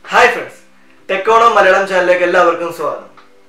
hi friends ടെക്കോണോ Malayalam ചാനലിലേക്ക് എല്ലാവർക്കും സ്വാഗതം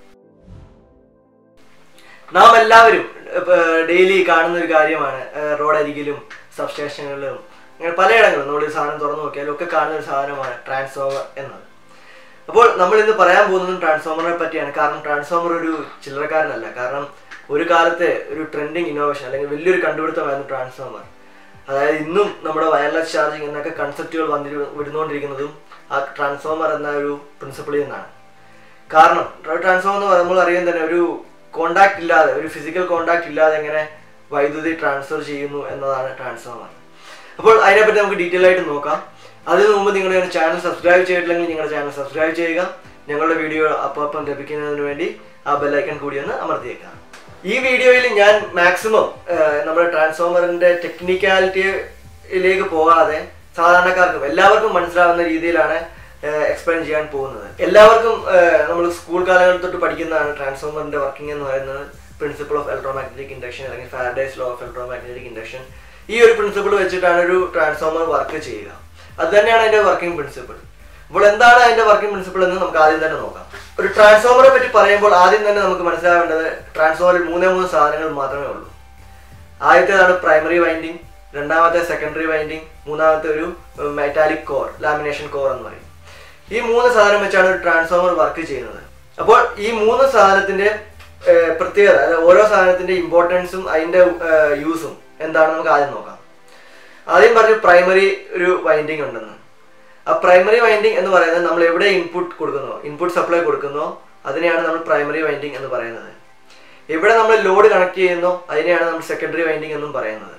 നാം എല്ലാവരും ഡെയിലി കാണുന്ന ഒരു കാര്യമാണ് റോഡരികിലും സബ്സ്റ്റേഷനുകളിലും അങ്ങനെ പലയിടങ്ങളിലും നമ്മൾ ഈ സാധനം തുറന്നു നോക്കിയാലും ഒക്കെ കാണുന്ന ഒരു സാധനമാണ് ട്രാൻസ്ഫോമർ എന്നത് അപ്പോൾ നമ്മൾ ഇന്ന് പറയാൻ പോകുന്നത് ട്രാൻസ്ഫോമറിനെ പറ്റിയാണ് കാരണം ട്രാൻസ്ഫോമർ ഒരു ചില്ലറക്കാരനല്ല കാരണം ഒരു കാലത്തെ ഒരു ട്രെൻഡിങ് ഇന്നോവേഷൻ അല്ലെങ്കിൽ വലിയൊരു കണ്ടുപിടുത്തമായിരുന്നു ട്രാൻസ്ഫോമർ അതായത് ഇന്നും നമ്മുടെ വയർലെസ് ചാർജിങ് എന്നൊക്കെ കൺസെപ്റ്റുകൾ വന്നി വരുന്നുകൊണ്ടിരിക്കുന്നതും ആ ട്രാൻസ്ഫോമർ എന്ന ഒരു പ്രിൻസിപ്പിളിൽ നിന്നാണ് കാരണം ട്രാൻസ്ഫോമർ എന്ന് പറയുമ്പോൾ നമ്മൾ അറിയാൻ തന്നെ ഒരു കോണ്ടാക്ട് ഇല്ലാതെ ഒരു ഫിസിക്കൽ കോണ്ടാക്ട് ഇല്ലാതെ എങ്ങനെ വൈദ്യുതി ട്രാൻസ്ഫർ ചെയ്യുന്നു എന്നതാണ് ട്രാൻസ്ഫോമർ അപ്പോൾ അതിനെപ്പറ്റി നമുക്ക് ഡീറ്റെയിൽ ആയിട്ട് നോക്കാം അതിനു മുമ്പ് നിങ്ങളുടെ ചാനൽ സബ്സ്ക്രൈബ് ചെയ്തിട്ടില്ലെങ്കിൽ നിങ്ങളുടെ ചാനൽ സബ്സ്ക്രൈബ് ചെയ്യുക ഞങ്ങളുടെ വീഡിയോ അപ്പം ലഭിക്കുന്നതിന് വേണ്ടി ആ ബെല്ലൈക്കൺ കൂടി ഒന്ന് അമർത്തിയേക്കാം ഈ വീഡിയോയിൽ ഞാൻ മാക്സിമം നമ്മുടെ ട്രാൻസ്ഫോമറിന്റെ ടെക്നിക്കാലിറ്റിയിലേക്ക് പോകാതെ സാധാരണക്കാർക്കും എല്ലാവർക്കും മനസ്സിലാവുന്ന രീതിയിലാണ് എക്സ്പ്ലെയിൻ ചെയ്യാൻ പോകുന്നത് എല്ലാവർക്കും നമ്മൾ സ്കൂൾ കാലങ്ങളിൽ തൊട്ട് പഠിക്കുന്നതാണ് ട്രാൻസ്ഫോമറിന്റെ വർക്കിംഗ് എന്ന് പറയുന്നത് പ്രിൻസിപ്പിൾ ഓഫ് ഇലക്ട്രോമാഗ്നറ്റിക് ഇൻഡക്ഷൻ അല്ലെങ്കിൽ Faraday's law of electromagnetic induction ഈ ഒരു പ്രിൻസിപ്പിൾ വെച്ചിട്ടാണ് ഒരു ട്രാൻസ്ഫോമർ വർക്ക് ചെയ്യുക അത് തന്നെയാണ് അതിന്റെ വർക്കിംഗ് പ്രിൻസിപ്പിൾ അപ്പോൾ എന്താണ് അതിന്റെ വർക്കിംഗ് പ്രിൻസിപ്പിൾ എന്ന് നമുക്ക് ആദ്യം തന്നെ നോക്കാം ഒരു ട്രാൻസ്ഫോമറെ പറ്റി പറയുമ്പോൾ ആദ്യം തന്നെ നമുക്ക് മനസ്സിലാവേണ്ടത് ട്രാൻസ്ഫോമറിൽ മൂന്നേ മൂന്ന് സാധനങ്ങൾ മാത്രമേ ഉള്ളൂ ആദ്യത്തേതാണ് പ്രൈമറി വൈൻഡിങ് രണ്ടാമത്തെ സെക്കൻഡറി വൈൻഡിങ് മൂന്നാമത്തെ ഒരു മെറ്റാലിക് കോർ ലാമിനേഷൻ കോർ എന്ന് പറയും ഈ മൂന്ന് സാധനം വെച്ചാണ് ഒരു ട്രാൻസ്ഫോമർ വർക്ക് ചെയ്യുന്നത് അപ്പോൾ ഈ മൂന്ന് സാധനത്തിന്റെ പ്രത്യേകത അതായത് ഓരോ സാധനത്തിന്റെ ഇമ്പോർട്ടൻസും അതിന്റെ യൂസും എന്താണ് നമുക്ക് ആദ്യം നോക്കാം ആദ്യം പറഞ്ഞു പ്രൈമറി ഒരു വൈൻഡിങ് ഉണ്ടെന്ന് ആ പ്രൈമറി വൈൻഡിങ് എന്ന് പറയുന്നത് നമ്മൾ എവിടെ ഇൻപുട്ട് കൊടുക്കുന്നോ ഇൻപുട്ട് സപ്ലൈ കൊടുക്കുന്നോ അതിനെയാണ് നമ്മൾ പ്രൈമറി വൈൻഡിങ് എന്ന് പറയുന്നത് എവിടെ നമ്മൾ ലോഡ് കണക്ട് ചെയ്യുന്നോ അതിനെയാണ് നമ്മൾ സെക്കൻഡറി വൈൻഡിങ് എന്നും പറയുന്നത്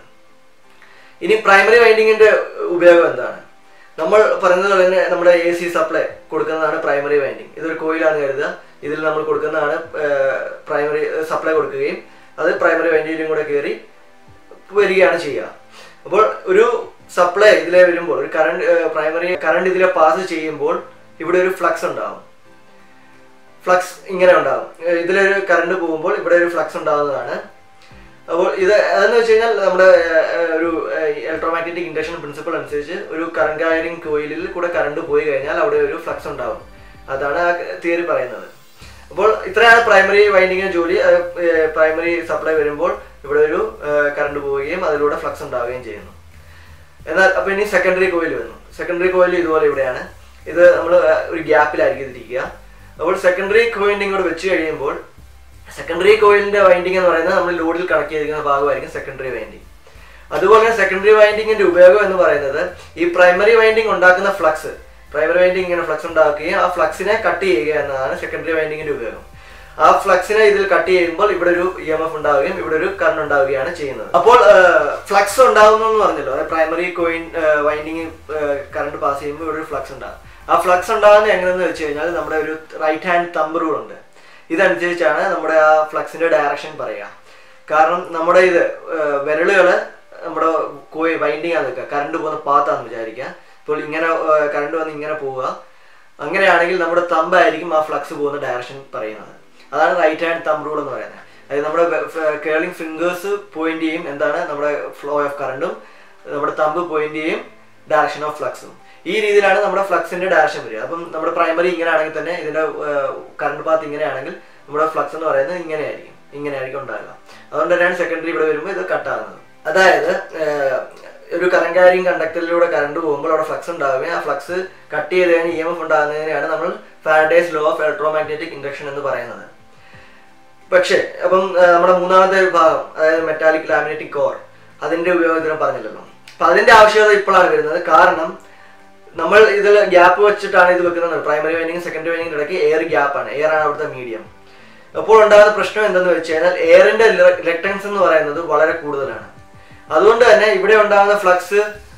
ഇനി പ്രൈമറി വൈൻഡിങ്ങിന്റെ ഉപയോഗം എന്താണ് നമ്മൾ പറയുന്നത് പോലെ തന്നെ നമ്മുടെ എ സി സപ്ലൈ കൊടുക്കുന്നതാണ് പ്രൈമറി വൈൻഡിങ് ഇതൊരു കോയിലാണ് കരുതുക ഇതിൽ നമ്മൾ കൊടുക്കുന്നതാണ് പ്രൈമറി സപ്ലൈ കൊടുക്കുകയും അത് പ്രൈമറി വൈൻഡിങ്ങിലും കൂടെ കയറി വരികയാണ് ചെയ്യുക അപ്പോൾ ഒരു സപ്ലൈ ഇതിലെ വരുമ്പോൾ ഒരു കറണ്ട് പ്രൈമറി കറണ്ട് ഇതിലെ പാസ് ചെയ്യുമ്പോൾ ഇവിടെ ഒരു ഫ്ലക്സ് ഉണ്ടാവും ഫ്ലക്സ് ഇങ്ങനെ ഉണ്ടാവും ഇതിലൊരു കറണ്ട് പോകുമ്പോൾ ഇവിടെ ഒരു ഫ്ലക്സ് ഉണ്ടാകുന്നതാണ് അപ്പോൾ ഇത് അതെന്ന് വെച്ച് കഴിഞ്ഞാൽ നമ്മുടെ ഒരു ഇലക്ട്രോമാഗ്നറ്റിക് ഇൻഡക്ഷൻ പ്രിൻസിപ്പിൾ അനുസരിച്ച് ഒരു കറണ്ട് കാരിങ് കോയിലിൽ കൂടെ കറണ്ട് പോയി കഴിഞ്ഞാൽ അവിടെ ഒരു ഫ്ലക്സ് ഉണ്ടാവും അതാണ് ആ തിയറി പറയുന്നത് അപ്പോൾ ഇത്രയാണ് പ്രൈമറി വൈൻഡിങ്ങിന്റെ ജോലി പ്രൈമറി സപ്ലൈ വരുമ്പോൾ ഇവിടെ ഒരു കറണ്ട് പോവുകയും അതിലൂടെ ഫ്ലക്സ് ഉണ്ടാവുകയും ചെയ്യുന്നു എന്നാൽ അപ്പൊ ഇനി സെക്കൻഡറി കോയിൽ വന്നു സെക്കൻഡറി കോയിൽ ഇതുപോലെ ഇവിടെയാണ് ഇത് നമ്മൾ ഒരു ഗ്യാപ്പിലായിരിക്കും ഇതിരിക്കുക അപ്പോൾ സെക്കൻഡറി കോയിലിംഗ് കൂടെ വെച്ച് കഴിയുമ്പോൾ സെക്കൻഡറി കോയിലിന്റെ വൈൻഡിങ് എന്ന് പറയുന്നത് നമ്മൾ ലോഡിൽ കണക്ട് ചെയ്തിരിക്കുന്ന ഭാഗമായിരിക്കും സെക്കൻഡറി വൈൻഡിങ് അതുപോലെ തന്നെ സെക്കൻഡറി വൈൻഡിങ്ങിന്റെ ഉപയോഗം എന്ന് പറയുന്നത് ഈ പ്രൈമറി വൈൻഡിങ് ഉണ്ടാക്കുന്ന ഫ്ലക്സ് പ്രൈമറി വൈൻഡിങ് ഇങ്ങനെ ഫ്ലക്സ് ഉണ്ടാക്കുകയും ആ ഫ്ലക്സിനെ കട്ട് ചെയ്യുക എന്നതാണ് സെക്കൻഡറി വൈൻഡിങ്ങിന്റെ ഉപയോഗം ആ ഫ്ലക്സിനെ ഇതിൽ കട്ട് ചെയ്യുമ്പോൾ ഇവിടെ ഒരു ഇ എം എഫ് ഉണ്ടാവുകയും ഇവിടെ ഒരു കറണ്ട് ഉണ്ടാവുകയാണ് ചെയ്യുന്നത് അപ്പോൾ ഫ്ലക്സ് ഉണ്ടാകുന്നു എന്ന് പറഞ്ഞല്ലോ അതായത് primary coil winding current pass ചെയ്യുമ്പോൾ ഇവിടെ ഒരു ഫ്ലക്സ് ഉണ്ടാകും ആ ഫ്ലക്സ് ഉണ്ടാകുന്നത് എങ്ങനെയെന്ന് വെച്ച് കഴിഞ്ഞാൽ നമ്മുടെ ഒരു റൈറ്റ് ഹാൻഡ് തമ്പ് റൂൾ ഉണ്ട് ഇതനുസരിച്ചാണ് നമ്മുടെ ആ ഫ്ലക്സിന്റെ ഡയറക്ഷൻ പറയുക കാരണം നമ്മുടെ ഇത് വിരലുകള് നമ്മുടെ കോയി വൈൻഡിങ് ആണ് നിൽക്കുക കറണ്ട് പോകുന്ന പാത്താന്ന് വിചാരിക്കുക ഇപ്പോൾ ഇങ്ങനെ കറണ്ട് വന്ന് ഇങ്ങനെ പോവുക അങ്ങനെയാണെങ്കിൽ നമ്മുടെ തമ്പായിരിക്കും ആ ഫ്ലക്സ് പോകുന്ന ഡയറക്ഷൻ പറയുന്നത് അതാണ് റൈറ്റ് ഹാൻഡ് തമ്പ് റൂൾ എന്ന് പറയുന്നത് അതായത് നമ്മുടെ കേളിംഗ് ഫിംഗേഴ്സ് പോയിന്റ് ചെയ്യും എന്താണ് നമ്മുടെ ഫ്ലോ ഓഫ് കറണ്ടും നമ്മുടെ തമ്പ് പോയിന്റ് ചെയ്യും ഡയറക്ഷൻ ഓഫ് ഫ്ലക്സും ഈ രീതിയിലാണ് നമ്മുടെ ഫ്ലക്സിന്റെ ഡയറക്ഷൻ വരിക അപ്പം നമ്മുടെ പ്രൈമറി ഇങ്ങനെ ആണെങ്കിൽ തന്നെ ഇതിന്റെ കറണ്ട് പാത്ത് ഇങ്ങനെയാണെങ്കിൽ നമ്മുടെ ഫ്ലക്സ് എന്ന് പറയുന്നത് ഇങ്ങനെയായിരിക്കും ഇങ്ങനെയായിരിക്കും ഉണ്ടാകുക അതുകൊണ്ട് തന്നെയാണ് സെക്കൻഡറി ഇവിടെ വരുമ്പോൾ ഇത് കട്ടാകുന്നത് അതായത് ഒരു കറണ്ട് കാരിങ് കണ്ടക്ടറിലൂടെ കറണ്ട് പോകുമ്പോൾ അവിടെ ഫ്ലക്സ് ഉണ്ടാവുകയും ആ ഫ്ലക്സ് കട്ട് ചെയ്ത് കഴിഞ്ഞ് ഇ എം എഫ് ഉണ്ടാകുന്നതിനെയാണ് നമ്മൾ Faraday's law of electromagnetic induction എന്ന് പറയുന്നത് പക്ഷേ അപ്പം നമ്മുടെ മൂന്നാമത്തെ ഭാഗം അതായത് മെറ്റാലിക് ലാമിനറ്റിക് കോർ അതിന്റെ ഉപയോഗത്തിനും പറഞ്ഞില്ലല്ലോ അപ്പൊ അതിന്റെ ആവശ്യകത ഇപ്പോഴാണ് വരുന്നത് കാരണം നമ്മൾ ഇതിൽ ഗ്യാപ്പ് വെച്ചിട്ടാണ് ഇത് വെക്കുന്നത് പ്രൈമറി വൈൻഡിങ് സെക്കൻഡറി വൈൻഡിങ് ഇടയ്ക്ക് എയർ ഗ്യാപ്പ് ആണ് എയർ ആണ് അവിടുത്തെ മീഡിയം അപ്പോൾ ഉണ്ടാകുന്ന പ്രശ്നം എന്തെന്ന് വെച്ച് കഴിഞ്ഞാൽ എയറിന്റെ ഇലക്ട്രൻസ് എന്ന് പറയുന്നത് വളരെ കൂടുതലാണ് അതുകൊണ്ട് തന്നെ ഇവിടെ ഉണ്ടാകുന്ന ഫ്ലക്സ്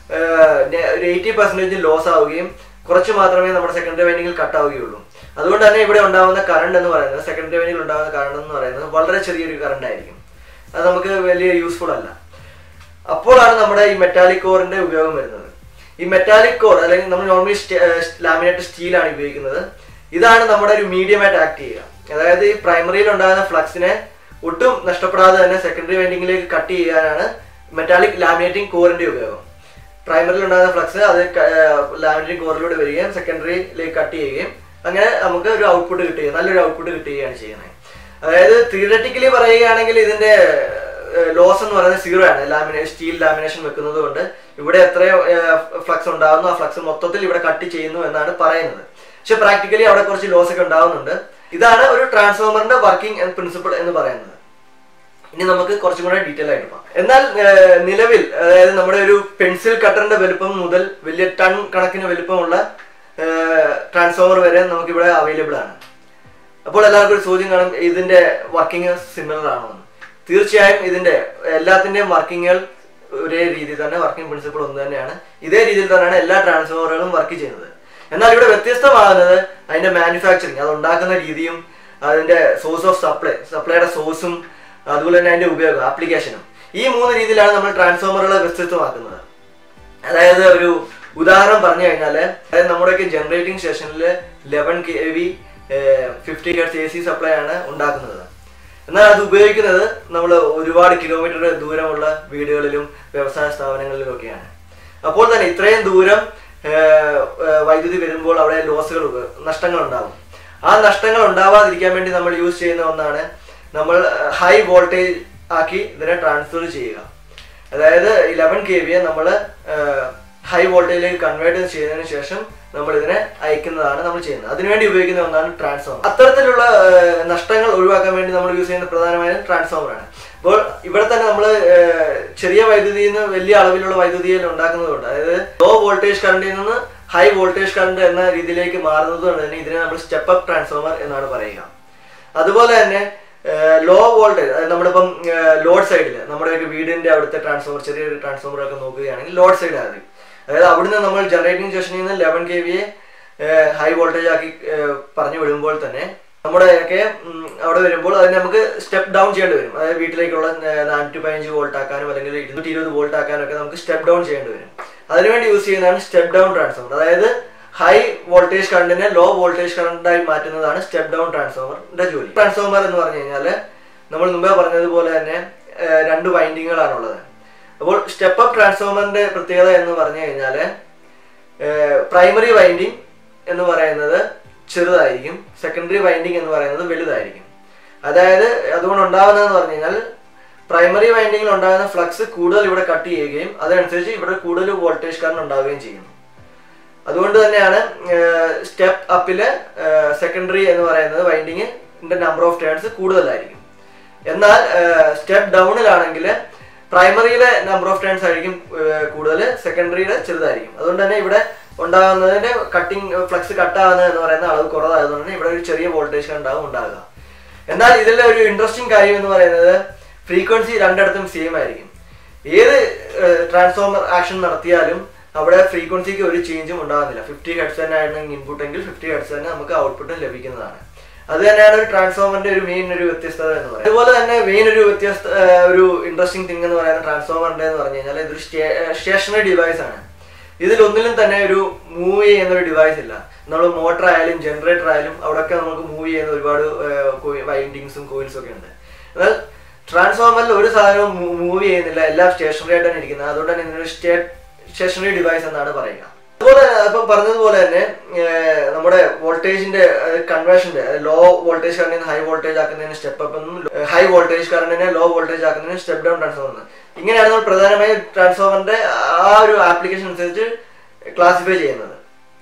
ഒരു എയ്റ്റി പെർസെന്റേജ് ലോസ് ആവുകയും കുറച്ച് മാത്രമേ നമ്മുടെ സെക്കൻഡറി വൈൻഡിങ്ങിൽ കട്ട് ആവുകയുള്ളൂ അതുകൊണ്ട് തന്നെ ഇവിടെ ഉണ്ടാകുന്ന കറണ്ട് എന്ന് പറയുന്നത് സെക്കൻഡറി വൈൻഡിങ്ങിൽ ഉണ്ടാകുന്ന കറണ്ട് എന്ന് പറയുന്നത് വളരെ ചെറിയൊരു കറണ്ട് ആയിരിക്കും അത് നമുക്ക് വലിയ യൂസ്ഫുൾ അല്ല അപ്പോഴാണ് നമ്മുടെ ഈ മെറ്റാലിക് കോറിന്റെ ഉപയോഗം വരുന്നത് ഈ മെറ്റാലിക് കോർ അല്ലെങ്കിൽ നമ്മൾ നോർമലി ലാമിനേറ്റ് സ്റ്റീലാണ് ഉപയോഗിക്കുന്നത് ഇതാണ് നമ്മുടെ ഒരു മീഡിയമായിട്ട് ആക്ട് ചെയ്യുക അതായത് ഈ പ്രൈമറിയിൽ ഉണ്ടാകുന്ന ഫ്ലക്സിനെ ഒട്ടും നഷ്ടപ്പെടാതെ തന്നെ സെക്കൻഡറി വൈൻഡിങ്ങിലേക്ക് കട്ട് ചെയ്യാനാണ് മെറ്റാലിക് ലാമിനേറ്റിംഗ് കോറിന്റെ ഉപയോഗം പ്രൈമറിയിൽ ഉണ്ടാകുന്ന ഫ്ലക്സ് അത് ലാമിനറി കോറിലൂടെ വരികയും സെക്കൻഡറിയിലേക്ക് കട്ട് ചെയ്യുകയും അങ്ങനെ നമുക്ക് ഒരു ഔട്ട്പുട്ട് കിട്ടുകയും നല്ലൊരു ഔട്ട്പുട്ട് കിട്ടുകയാണ് ചെയ്യുന്നത് അതായത് തിയററ്റിക്കലി പറയുകയാണെങ്കിൽ ഇതിന്റെ ലോസ് എന്ന് പറയുന്നത് സീറോ ആണ് ലാമിനേ സ്റ്റീൽ ലാമിനേഷൻ വെക്കുന്നത് കൊണ്ട് ഇവിടെ എത്രയോ ഫ്ലക്സ് ഉണ്ടാകുന്നു ആ ഫ്ലക്സ് മൊത്തത്തിൽ ഇവിടെ കട്ട് ചെയ്യുന്നു എന്നാണ് പറയുന്നത് പക്ഷെ പ്രാക്ടിക്കലി അവിടെ കുറച്ച് ലോസ് ഒക്കെ ഉണ്ടാവുന്നുണ്ട് ഇതാണ് ഒരു ട്രാൻസ്ഫോമറിന്റെ വർക്കിംഗ് പ്രിൻസിപ്പിൾ എന്ന് പറയുന്നത് ഇനി നമുക്ക് കുറച്ചും കൂടെ ഡീറ്റെയിൽ ആയിട്ട് പോകാം എന്നാൽ ഏർ, നിലവിൽ അതായത് നമ്മുടെ ഒരു പെൻസിൽ കട്ടറിന്റെ വലുപ്പം മുതൽ വലിയ ടൺ കണക്കിന് വലുപ്പമുള്ള ട്രാൻസ്ഫോമർ വരെ നമുക്ക് ഇവിടെ അവൈലബിൾ ആണ് അപ്പോൾ എല്ലാവർക്കും ഒരു ചോദ്യം കാണും ഇതിന്റെ വർക്കിംഗ് സിമിലർ ആണോ എന്ന് തീർച്ചയായും ഇതിന്റെ എല്ലാത്തിന്റെയും വർക്കിങ്ങുകൾ ഒരേ രീതിയിൽ തന്നെ വർക്കിംഗ് പ്രിൻസിപ്പിൾ ഒന്ന് തന്നെയാണ് ഇതേ രീതിയിൽ തന്നെയാണ് എല്ലാ ട്രാൻസ്ഫോമറുകളും വർക്ക് ചെയ്യുന്നത് എന്നാൽ ഇവിടെ വ്യത്യസ്തമാകുന്നത് അതിന്റെ മാനുഫാക്ചറിങ് അത് ഉണ്ടാക്കുന്ന രീതിയും അതിന്റെ സോഴ്സ് ഓഫ് സപ്ലൈ സപ്ലൈയുടെ സോഴ്സും അതുപോലെ തന്നെ അതിന്റെ ഉപയോഗം ആപ്ലിക്കേഷനും ഈ മൂന്ന് രീതിയിലാണ് നമ്മൾ ട്രാൻസ്ഫോമറുകളെ വ്യത്യസ്തമാക്കുന്നത് അതായത് ഒരു ഉദാഹരണം പറഞ്ഞു കഴിഞ്ഞാൽ അതായത് നമ്മുടെയൊക്കെ ജനറേറ്റിംഗ് സ്റ്റേഷനിൽ eleven K V fifty hertz A C supply ആണ് ഉണ്ടാക്കുന്നത് എന്നാൽ അത് ഉപയോഗിക്കുന്നത് നമ്മൾ ഒരുപാട് കിലോമീറ്റർ ദൂരമുള്ള വീടുകളിലും വ്യവസായ സ്ഥാപനങ്ങളിലും ഒക്കെയാണ് അപ്പോൾ തന്നെ ഇത്രയും ദൂരം ഏർ, ഏർ, വൈദ്യുതി വരുമ്പോൾ അവിടെ ലോസുകൾ നഷ്ടങ്ങൾ ഉണ്ടാകും ആ നഷ്ടങ്ങൾ ഉണ്ടാവാതിരിക്കാൻ വേണ്ടി നമ്മൾ യൂസ് ചെയ്യുന്ന ഒന്നാണ് നമ്മൾ ഹൈ വോൾട്ടേജ് ആക്കി ഇതിനെ ട്രാൻസ്ഫർ ചെയ്യുക അതായത് ഇലവൻ കെ വിയെ നമ്മൾ ഹൈ വോൾട്ടേജിലേക്ക് കൺവേർട്ട് ചെയ്തതിനു ശേഷം നമ്മൾ ഇതിനെ അയക്കുന്നതാണ് നമ്മൾ ചെയ്യുന്നത് അതിനുവേണ്ടി ഉപയോഗിക്കുന്ന ഒന്നാണ് ട്രാൻസ്ഫോമർ അത്തരത്തിലുള്ള ഏർ, നഷ്ടങ്ങൾ ഒഴിവാക്കാൻ വേണ്ടി നമ്മൾ യൂസ് ചെയ്യുന്ന പ്രധാനമായും ട്രാൻസ്ഫോമറാണ് അപ്പോൾ ഇവിടെ തന്നെ നമ്മൾ ചെറിയ വൈദ്യുതിയിൽ നിന്ന് വലിയ അളവിലുള്ള വൈദ്യുതിയിൽ ഉണ്ടാക്കുന്നതുകൊണ്ട് അതായത് ലോ വോൾട്ടേജ് കറണ്ടിൽ നിന്ന് ഹൈ വോൾട്ടേജ് കറണ്ട് എന്ന രീതിയിലേക്ക് മാറുന്നത് കൊണ്ട് തന്നെ ഇതിനെ നമ്മൾ സ്റ്റെപ്പ് അപ്പ് ട്രാൻസ്ഫോമർ എന്നാണ് പറയുക അതുപോലെ തന്നെ ലോ വോൾട്ടേജ് അതായത് നമ്മളിപ്പം ലോഡ് സൈഡിൽ നമ്മുടെ ഒരു വീടിന്റെ അവിടുത്തെ ട്രാൻസ്ഫോമർ ചെറിയൊരു ട്രാൻസ്ഫോമർ ഒക്കെ നോക്കുകയാണെങ്കിൽ ലോഡ് സൈഡ് ആദ്യം അതായത് അവിടുന്ന് നമ്മൾ ജനറേറ്റിംഗ് സ്റ്റേഷനിൽ നിന്ന് ലെവൻ കെ വിയെ ഹൈ വോൾട്ടേജ് ആക്കി ഏഹ്, പറഞ്ഞു വിടുമ്പോൾ തന്നെ നമ്മുടെയൊക്കെ ഉം, അവിടെ വരുമ്പോൾ അതിന് നമുക്ക് സ്റ്റെപ്പ് ഡൗൺ ചെയ്യേണ്ടി വരും അതായത് വീട്ടിലേക്കുള്ള നാനൂറ്റി പതിനഞ്ച് വോൾട്ട് ആക്കാനും അല്ലെങ്കിൽ ഇരുന്നൂറ്റി ഇരുപത് വോൾട്ട് ആക്കാനും ഒക്കെ നമുക്ക് സ്റ്റെപ്പ് ഡൗൺ ചെയ്യേണ്ടി വരും അതിനുവേണ്ടി യൂസ് ചെയ്യുന്നതാണ് സ്റ്റെപ്പ് ഡൗൺ ട്രാൻസ്ഫോമർ അതായത് ഹൈ വോൾട്ടേജ് കറണ്ടിനെ ലോ വോൾട്ടേജ് കറണ്ടായി മാറ്റുന്നതാണ് സ്റ്റെപ്പ് ഡൗൺ ട്രാൻസ്ഫോമറിന്റെ ജോലി ട്രാൻസ്ഫോമർ എന്ന് പറഞ്ഞു കഴിഞ്ഞാൽ നമ്മൾ മുമ്പേ പറഞ്ഞതുപോലെ തന്നെ ഏഹ്, രണ്ട് വൈൻഡിങ്ങുകളാണുള്ളത് അപ്പോൾ സ്റ്റെപ്പ് അപ്പ് ട്രാൻസ്ഫോമറിന്റെ പ്രത്യേകത എന്ന് പറഞ്ഞു കഴിഞ്ഞാൽ പ്രൈമറി വൈൻഡിങ് എന്ന് പറയുന്നത് ചെറുതായിരിക്കും സെക്കൻഡറി വൈൻഡിങ് എന്ന് പറയുന്നത് വലുതായിരിക്കും അതായത് അതുകൊണ്ട് ഉണ്ടാകുന്നതെന്ന് പറഞ്ഞു കഴിഞ്ഞാൽ പ്രൈമറി വൈൻഡിങ്ങിൽ ഉണ്ടാകുന്ന ഫ്ലക്സ് കൂടുതൽ ഇവിടെ കട്ട് ചെയ്യുകയും അതനുസരിച്ച് ഇവിടെ കൂടുതൽ വോൾട്ടേജ് കറണ്ട് ഉണ്ടാവുകയും ചെയ്യുന്നു അതുകൊണ്ട് തന്നെയാണ് സ്റ്റെപ്പ് അപ്പില് സെക്കൻഡറി എന്ന് പറയുന്നത് വൈൻഡിങ്ങിന്റെ നമ്പർ ഓഫ് ടേൺസ് കൂടുതലായിരിക്കും എന്നാൽ സ്റ്റെപ്പ് ഡൗണിലാണെങ്കിൽ പ്രൈമറിയിലെ നമ്പർ ഓഫ് ടേൺസ് ആയിരിക്കും കൂടുതൽ സെക്കൻഡറിയുടെ ചെറുതായിരിക്കും അതുകൊണ്ട് തന്നെ ഇവിടെ ഉണ്ടാകുന്നതിന്റെ കട്ടിങ് ഫ്ലക്സ് കട്ടാകുന്നത് എന്ന് പറയുന്ന അളവ് കുറവായതുകൊണ്ട് തന്നെ ഇവിടെ ഒരു ചെറിയ വോൾട്ടേജ് ഉണ്ടാകും ഉണ്ടാകുക എന്നാൽ ഇതിലെ ഒരു ഇൻട്രസ്റ്റിംഗ് കാര്യം എന്ന് പറയുന്നത് ഫ്രീക്വൻസി രണ്ടിടത്തും സെയിം ആയിരിക്കും ഏത് ട്രാൻസ്ഫോമർ ആക്ഷൻ നടത്തിയാലും അവിടെ ഫ്രീക്വൻസിക്ക് ഒരു ചേഞ്ചും ഉണ്ടാകുന്നില്ല ഫിഫ്റ്റി ഹെഡ്സ് തന്നെ ആയിരുന്നെങ്കിൽ ഇൻപുട്ട് എങ്കിൽ ഫിഫ്റ്റി ഹെഡ്സ് തന്നെ നമുക്ക് ഔട്ട്പുട്ടും ലഭിക്കുന്നതാണ് അത് തന്നെയാണ് ഒരു ട്രാൻസ്ഫോമറിന്റെ ഒരു മെയിൻ ഒരു വ്യത്യസ്തത എന്ന് പറയുന്നത് അതുപോലെ തന്നെ മെയിൻ ഒരു വ്യത്യസ്ത ഏർ, ഒരു ഇൻട്രസ്റ്റിംഗ് തിങ് എന്ന് പറയുന്ന ട്രാൻസ്ഫോമറിന്റെ എന്ന് പറഞ്ഞു കഴിഞ്ഞാൽ ഇതൊരു സ്റ്റേഷനറി ഡിവൈസ് ആണ് ഇതിൽ ഒന്നിലും തന്നെ ഒരു മൂവ് ചെയ്യുന്ന ഒരു ഡിവൈസ് ഇല്ല നമ്മൾ മോട്ടർ ആയാലും ജനറേറ്റർ ആയാലും അവിടെയൊക്കെ നമുക്ക് മൂവ് ചെയ്യുന്ന ഒരുപാട് വൈൻഡിങ്സും കോയിൽസും ഒക്കെ ഉണ്ട് എന്നാൽ ട്രാൻസ്ഫോമറിൽ ഒരു സാധനവും മൂവ് ചെയ്യുന്നില്ല എല്ലാം സ്റ്റേഷനറി ആയിട്ടാണ് ഇരിക്കുന്നത് അതുകൊണ്ട് തന്നെ ഇതിനൊരു സ്റ്റേ സ്റ്റേഷനറി ഡിവൈസ് എന്നാണ് പറയുക അതുപോലെ ഇപ്പം പറഞ്ഞതുപോലെ തന്നെ ഏർ, നമ്മുടെ വോൾട്ടേജിന്റെ കൺവേർഷന്റെ ലോ വോൾട്ടേജ് കറണ്ടിന് ഹൈ വോൾട്ടേജ് ആക്കുന്നതിന് സ്റ്റെപ്പ് അപ്പ് എന്നും ഹൈ വോൾട്ടേജ് കറണ്ടിനെ ലോ വോൾട്ടേജ് ആക്കുന്നതിന് സ്റ്റെപ്പ് ഡൗൺ ട്രാൻസ്ഫോമർ ഇങ്ങനെയാണ് നമ്മൾ പ്രധാനമായും ട്രാൻസ്ഫോമറിന്റെ ആ ഒരു ആപ്ലിക്കേഷൻ അനുസരിച്ച് ക്ലാസിഫൈ ചെയ്യുന്നത്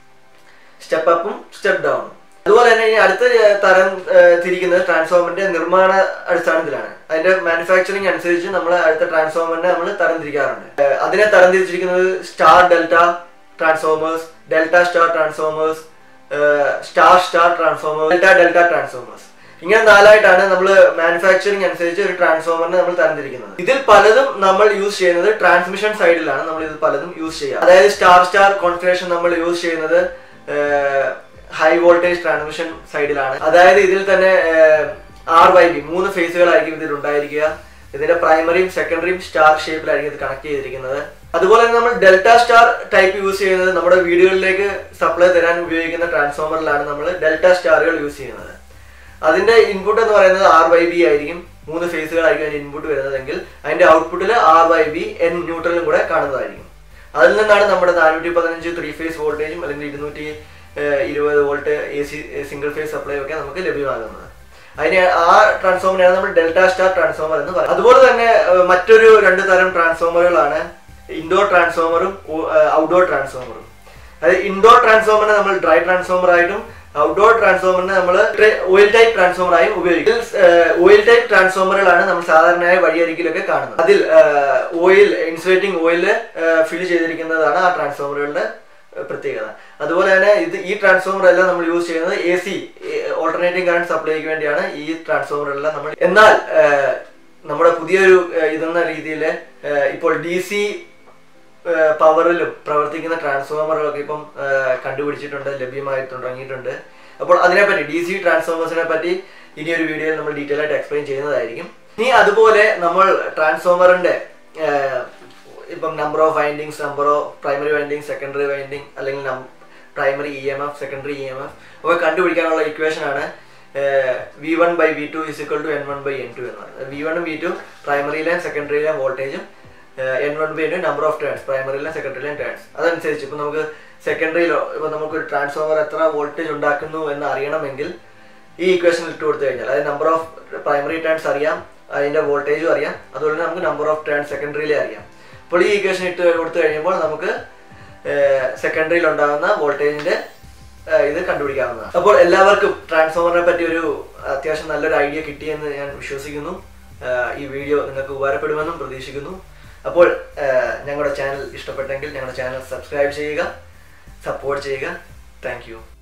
സ്റ്റെപ്പ് അപ്പും സ്റ്റെപ്പ് ഡൗണും അതുപോലെ തന്നെ ഇനി അടുത്ത ഏർ, തരം ഏർ, തിരിക്കുന്നത് ട്രാൻസ്ഫോമറിന്റെ നിർമ്മാണ അടിസ്ഥാനത്തിലാണ് അതിന്റെ മാനുഫാക്ചറിങ് അനുസരിച്ച് നമ്മൾ അടുത്ത ട്രാൻസ്ഫോമറിനെ നമ്മൾ തരം തിരിക്കാറുണ്ട് ഏർ, അതിനെ തരം തിരിച്ചിരിക്കുന്നത് star delta transformers delta star transformers star star transformers delta delta transformers ഇങ്ങനെ നാലായിട്ടാണ് നമ്മൾ മാനുഫാക്ചറിങ് അനുസരിച്ച് ഒരു ട്രാൻസ്ഫോമറിനെ നമ്മൾ തരംതിരിക്കുന്നത് ഇതിൽ പലതും നമ്മൾ യൂസ് ചെയ്യുന്നത് ട്രാൻസ്മിഷൻ സൈഡിലാണ് നമ്മൾ ഇത് പലതും യൂസ് ചെയ്യുക അതായത് സ്റ്റാർ സ്റ്റാർ കോൺഫിഗറേഷൻ നമ്മൾ യൂസ് ചെയ്യുന്നത് ഹൈ വോൾട്ടേജ് ട്രാൻസ്മിഷൻ സൈഡിലാണ് അതായത് ഇതിൽ തന്നെ ആർ വൈ ബി മൂന്ന് ഫേസുകളായിരിക്കും ഇതിൽ ഉണ്ടായിരിക്കുക ഇതിന്റെ പ്രൈമറിയും സെക്കൻഡറിയും സ്റ്റാർ ഷേപ്പിലായിരിക്കും ഇത് കണക്ട് ചെയ്തിരിക്കുന്നത് അതുപോലെ തന്നെ നമ്മൾ ഡെൽറ്റ സ്റ്റാർ ടൈപ്പ് യൂസ് ചെയ്യുന്നത് നമ്മുടെ വീടുകളിലേക്ക് സപ്ലൈ തരാൻ ഉപയോഗിക്കുന്ന ട്രാൻസ്ഫോമറിലാണ് നമ്മൾ ഡെൽറ്റ സ്റ്റാറുകൾ യൂസ് ചെയ്യുന്നത് അതിന്റെ ഇൻപുട്ട് എന്ന് പറയുന്നത് ആർ വൈ ബി ആയിരിക്കും മൂന്ന് ഫേസുകളായിരിക്കും അതിന്റെ ഇൻപുട്ട് വരുന്നതെങ്കിൽ അതിന്റെ ഔട്ട്പുട്ടിൽ ആർ വൈ ബി എൻ ന്യൂട്രലും കൂടെ കാണുന്നതായിരിക്കും അതിൽ നിന്നാണ് നമ്മുടെ നാനൂറ്റി പതിനഞ്ച് ത്രീ ഫേസ് വോൾട്ടേജും അല്ലെങ്കിൽ ഇരുന്നൂറ്റി ഏഹ്, ഇരുപത് volt A C single phase supply ഒക്കെ നമുക്ക് ലഭ്യമാകുന്നത് അതിന് ആ ട്രാൻസ്ഫോമറിനാണ് നമ്മൾ ഡെൽറ്റ സ്റ്റാർ ട്രാൻസ്ഫോമർ എന്ന് പറയുന്നത് അതുപോലെ തന്നെ ഏഹ്, മറ്റൊരു രണ്ട് തരം ട്രാൻസ്ഫോമറുകളാണ് ഇൻഡോർ ട്രാൻസ്ഫോമറും ഔട്ട്ഡോർ ട്രാൻസ്ഫോമറും അതായത് ഇൻഡോർ ട്രാൻസ്ഫോമറിനെ നമ്മൾ ഡ്രൈ ട്രാൻസ്ഫോമർ ആയിട്ടും ഔട്ട്ഡോർ ട്രാൻസ്ഫോമറിനെ നമ്മൾ ഓയിൽ ടൈപ്പ് ട്രാൻസ്ഫോമർ ആയും ഉപയോഗിക്കും ഓയിൽ ടൈപ്പ് ട്രാൻസ്ഫോമറുകളാണ് നമ്മൾ സാധാരണയായി വഴിയരികിലൊക്കെ കാണുന്നത് അതിൽ ഓയിൽ ഇൻസുലേറ്റിംഗ് ഓയിൽ ഫിൽ ചെയ്തിരിക്കുന്നതാണ് ആ ട്രാൻസ്ഫോമറുകളുടെ ഏഹ്, പ്രത്യേകത അതുപോലെ തന്നെ ഇത് ഈ ട്രാൻസ്ഫോമർ എല്ലാം നമ്മൾ യൂസ് ചെയ്യുന്നത് എ സി ഓൾട്ടർനേറ്റിംഗ് കറണ്ട് സപ്ലൈക്ക് വേണ്ടിയാണ് ഈ ട്രാൻസ്ഫോമർ എല്ലാം നമ്മൾ എന്നാൽ ഏഹ്, നമ്മുടെ പുതിയൊരു ഏഹ്, ഇതെന്ന രീതിയിൽ ഇപ്പോൾ ഡി സി പവറിലും പ്രവർത്തിക്കുന്ന ട്രാൻസ്ഫോമറുകളൊക്കെ ഇപ്പം ഏഹ്, കണ്ടുപിടിച്ചിട്ടുണ്ട് ലഭ്യമായി തുടങ്ങിയിട്ടുണ്ട് അപ്പോൾ അതിനെപ്പറ്റി ഡി സി ട്രാൻസ്ഫോമേഴ്സിനെ പറ്റി ഇനി ഒരു വീഡിയോയിൽ നമ്മൾ ഡീറ്റെയിൽ ആയിട്ട് എക്സ്പ്ലെയിൻ ചെയ്യുന്നതായിരിക്കും ഇനി അതുപോലെ നമ്മൾ ട്രാൻസ്ഫോമറിന്റെ ഏഹ്, ഇപ്പം number of windings number of primary winding secondary winding അല്ലെങ്കിൽ primary E M F secondary E M F ഒക്കെ കണ്ടുപിടിക്കാനുള്ള ഇക്വേഷൻ ആണ് V one by V two is equal to N one by N two എന്ന് പറയുന്നത് വി വണ്ണും V two പ്രൈമറിയിലെയും സെക്കൻഡറിയിലെയും വോൾട്ടേജും N one by number of turns പ്രൈമറിയിലും സെക്കൻഡറിയിലും ടേൺസ് അതനുസരിച്ച് ഇപ്പം നമുക്ക് സെക്കൻഡറിയിലോ ഇപ്പം നമുക്ക് ഒരു ട്രാൻസ്ഫോമർ എത്ര വോൾട്ടേജ് ഉണ്ടാക്കുന്നു എന്ന് അറിയണമെങ്കിൽ ഈ ഇക്വേഷൻ ഇട്ട് കൊടുത്തു കഴിഞ്ഞാൽ അതായത് നമ്പർ ഓഫ് പ്രൈമറി ടേൺസ് അറിയാം അതിന്റെ വോൾട്ടേജും അറിയാം അതുപോലെ തന്നെ നമുക്ക് നമ്പർ ഓഫ് ടേൺസ് സെക്കൻഡറിയിലെ അറിയാം അപ്പോൾ ഈ ഇക്വേഷൻ ഇട്ട് കൊടുത്തു കഴിയുമ്പോൾ നമുക്ക് സെക്കൻഡറിയിൽ ഉണ്ടാകുന്ന വോൾട്ടേജിന്റെ ഏഹ്, ഇത് കണ്ടുപിടിക്കാവുന്നതാണ് അപ്പോൾ എല്ലാവർക്കും ട്രാൻസ്ഫോമറിനെ പറ്റി ഒരു അത്യാവശ്യം നല്ലൊരു ഐഡിയ കിട്ടിയെന്ന് ഞാൻ വിശ്വസിക്കുന്നു ഏഹ്, ഈ വീഡിയോ നിങ്ങൾക്ക് ഉപകാരപ്പെടുമെന്നും പ്രതീക്ഷിക്കുന്നു അപ്പോൾ ഏഹ്, ഞങ്ങളുടെ ചാനൽ ഇഷ്ടപ്പെട്ടെങ്കിൽ ഞങ്ങളുടെ ചാനൽ സബ്സ്ക്രൈബ് ചെയ്യുക സപ്പോർട്ട് ചെയ്യുക താങ്ക്